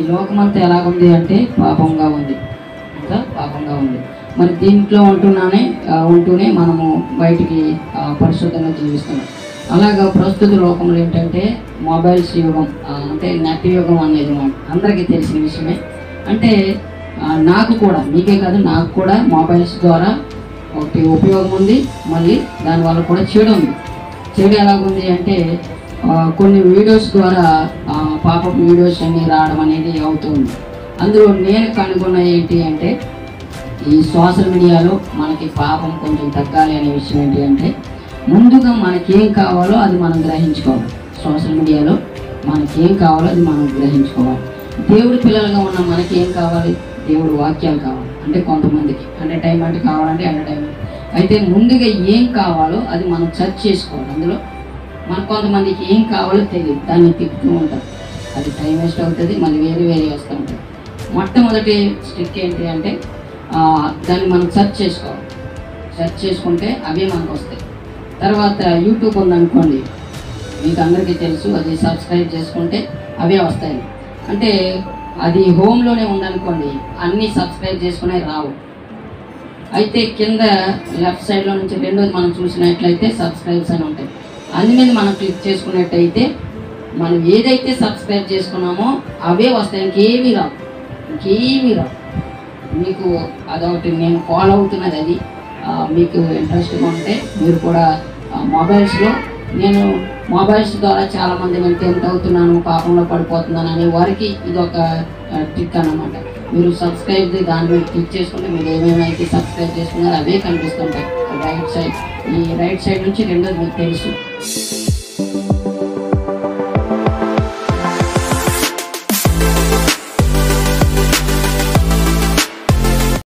లోకమంతా ఎలాగుంది అంటే పాపంగా ఉంది ఇంకా పాపంగా ఉంది మరి దీంట్లో ఉంటున్నానే ఆ, ఉంటూనే మనము బయటికి ఆ, పరిశుద్ధంగా జీవిస్తున్నాం అలాగా ప్రస్తుత లోకంలో ఏంటంటే మొబైల్స్ యుగం ఆ, అంటే నెట్ యుగం అనేది మన- అందరికీ తెలిసిన విషయమే అంటే ఆ, నాకు కూడా మీకే కాదు నాకు కూడా మొబైల్స్ ద్వారా ఒకటి ఉపయోగం ఉంది మళ్ళీ దానివల్ల కూడా చెడు ఉంది చెడు ఎలాగుంది అంటే ఆ, కొన్ని వీడియోస్ ద్వారా పాప వీడియోస్ అన్ని రావడం అనేది అవుతుంది అందులో నేను కనుగొన్న ఏంటి అంటే ఈ సోషల్ మీడియాలో మనకి పాపం కొంచెం తగ్గాలి అనే విషయం ఏంటి అంటే ముందుగా మనకి ఏం కావాలో అది మనం గ్రహించుకోవాలి సోషల్ మీడియాలో మనకి ఏం కావాలో అది మనం గ్రహించుకోవాలి దేవుడి పిల్లలుగా ఉన్న మనకి ఏం కావాలి దేవుడి వాక్యాలు కావాలి అంటే కొంతమందికి అంటే టైం అంటే కావాలంటే అంటే టైం అయితే ముందుగా ఏం కావాలో అది మనం సెర్చ్ చేసుకోవాలి అందులో మన కొంతమందికి ఏం కావాలో తెలియదు దాన్ని తిప్పుతూ ఉంటాం అది టైం వేస్ట్ అవుతుంది మళ్ళీ వేరే వేరే వస్తూ ఉంటుంది మొట్టమొదటి స్టిక్ ఏంటి అంటే ఆ, దాన్ని మనం సెర్చ్ చేసుకోవాలి సెర్చ్ చేసుకుంటే అవే మనకు వస్తాయి తర్వాత యూట్యూబ్ ఉందనుకోండి మీకు అందరికీ తెలుసు అది సబ్స్క్రైబ్ చేసుకుంటే అవే వస్తాయి అంటే అది హోమ్లోనే ఉందనుకోండి అన్నీ సబ్స్క్రైబ్ చేసుకునే రావు అయితే కింద లెఫ్ట్ సైడ్లో నుంచి రెండోది మనం చూసినట్లయితే సబ్స్క్రైబ్స్ అని ఉంటాయి అందు మీద మనం క్లిక్ చేసుకున్నట్టయితే మనం ఏదైతే సబ్స్క్రైబ్ చేసుకున్నామో అవే వస్తాయి ఇంకేమీ రావు ఇంకేమీ రావు మీకు అదొకటి నేను ఫాలో అవుతున్నది అది ఆ, మీకు ఇంట్రెస్ట్గా ఉంటే మీరు కూడా మొబైల్స్లో నేను మొబైల్స్ ద్వారా చాలామంది నేను టెంప్ట్ అవుతున్నాను పాపంలో పడిపోతున్నాను అనే వారికి ఇది ఒక ట్రిక్ అన్నమాట మీరు సబ్స్క్రైబ్ దాని మీద క్లిక్ చేసుకుంటే మీరు ఏమేమైతే సబ్స్క్రైబ్ చేసుకున్నారో అవే కనిపిస్తుంటాయి రైట్ సైడ్ ఈ రైట్ సైడ్ నుంచి రెండోది మీకు తెలుసు